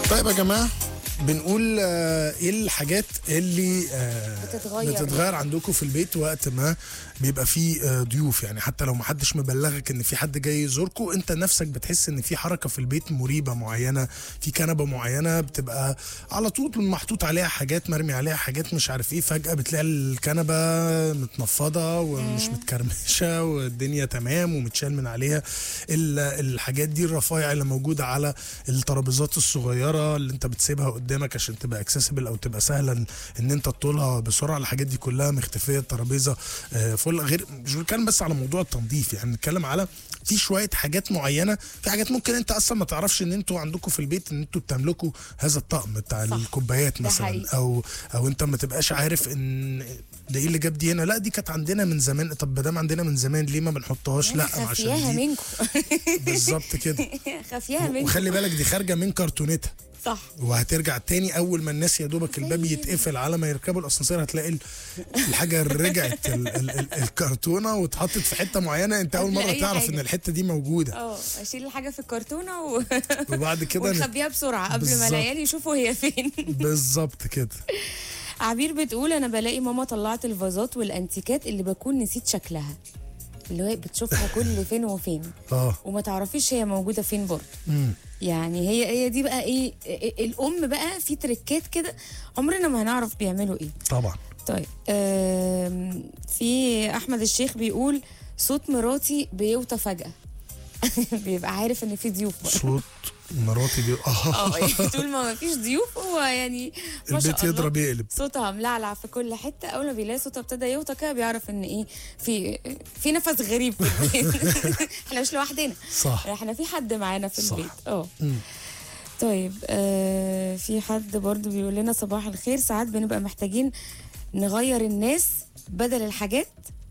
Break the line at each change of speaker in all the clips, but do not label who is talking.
طيب يا جماعه بنقول آه، ايه الحاجات اللي آه،
بتتغير.
بتتغير عندكم في البيت وقت ما بيبقى فيه آه، ضيوف يعني حتى لو محدش مبلغك ان في حد جاي يزوركم انت نفسك بتحس ان في حركه في البيت مريبه معينه في كنبه معينه بتبقى على طول محطوط عليها حاجات مرمي عليها حاجات مش عارف ايه فجاه بتلاقي الكنبه متنفضه ومش متكرمشه والدنيا تمام ومتشال من عليها ال- الحاجات دي الرفايع اللي موجوده على الترابيزات الصغيره اللي انت بتسيبها قدامك عشان تبقى اكسسبل او تبقى سهلا ان انت تطولها بسرعه الحاجات دي كلها مختفيه الترابيزه آه، فل غير مش بنتكلم بس على موضوع التنظيف يعني بنتكلم على في شويه حاجات معينه في حاجات ممكن انت اصلا ما تعرفش ان انتوا عندكم في البيت ان انتوا بتملكوا هذا الطقم بتاع
صح.
الكوبايات
ده
مثلا
حقيقي.
او او انت ما تبقاش عارف ان ده ايه اللي جاب دي هنا لا دي كانت عندنا من زمان طب ما دام عندنا من زمان ليه ما بنحطهاش لا
خفياها
عشان دي
منكم
بالظبط كده
خفياها منكم
وخلي بالك دي خارجه من كرتونتها
صح
وهترجع تاني اول ما الناس يا دوبك الباب يتقفل على ما يركبوا الاسانسير هتلاقي ال- الحاجه رجعت ال ال ال الكرتونه واتحطت في حته معينه انت اول
قبل
مره
أي
تعرف
حاجة.
ان الحته دي موجوده
اه اشيل الحاجه في الكرتونه و...
وبعد كده نت-
ونخبيها بسرعه قبل ما
بالظبط.
العيال يشوفوا هي فين
بالظبط كده
عبير بتقول انا بلاقي ماما طلعت الفازات والانتيكات اللي بكون نسيت شكلها اللي هو بتشوفها كل فين وفين
اه
وما تعرفيش هي موجوده فين برضه
مم.
يعني هي هي دي بقى ايه إيه- الام بقى في تريكات كده عمرنا ما هنعرف بيعملوا ايه
طبعا
طيب آم، في احمد الشيخ بيقول صوت مراتي بيوطى فجاه بيبقى عارف ان في ضيوف بقى
صوت مراتي بي...
اه
اه
يعني طول ما ما فيش ضيوف هو يعني ما شاء
البيت
الله
يضرب يقلب
صوتها ملعلع في كل حته اول ما بيلاقي صوتها ابتدى يوطى كده بيعرف ان ايه في في نفس غريب في البيت احنا مش لوحدنا
صح
احنا في حد معانا في
صح.
البيت اه
مم.
طيب آه في حد برضو بيقول لنا صباح الخير ساعات بنبقى محتاجين نغير الناس بدل الحاجات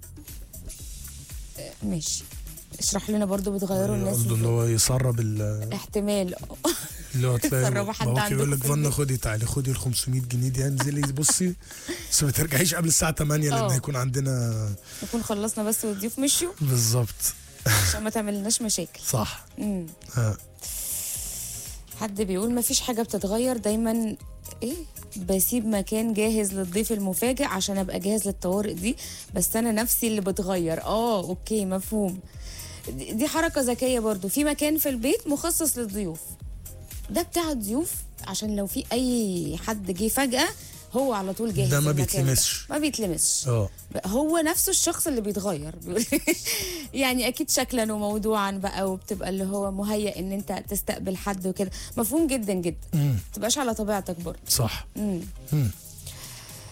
آه ماشي اشرح لنا برضو بتغيروا الناس
قصده ان
إزاي.
هو يسرب ال-
احتمال
اللي هو تلاقي
يسربوا حد
باباك
عندكم
يقول لك
في
فن
البيت.
خدي تعالي خدي ال 500 جنيه دي انزلي بصي بس ما ترجعيش قبل الساعه 8 لان
اه.
هيكون عندنا
نكون خلصنا بس والضيوف مشيوا
بالظبط
عشان ما تعملناش مشاكل
صح
مم.
آه.
حد بيقول ما فيش حاجة بتتغير دايما ايه بسيب مكان جاهز للضيف المفاجئ عشان ابقى جاهز للطوارئ دي بس انا نفسي اللي بتغير اه اوكي مفهوم دي دي حركة ذكية برضو في مكان في البيت مخصص للضيوف ده بتاع الضيوف عشان لو في اي حد جه فجأة هو على طول جاهز
ده ما
للمكان
بيتلمسش.
ما بيتلمسش
اه
هو نفسه الشخص اللي بيتغير بيقول يعني اكيد شكلا وموضوعا بقى وبتبقى اللي هو مهيأ ان انت تستقبل حد وكده مفهوم جدا جدا
مم.
ما تبقاش على طبيعتك برضه
صح
مم.
مم.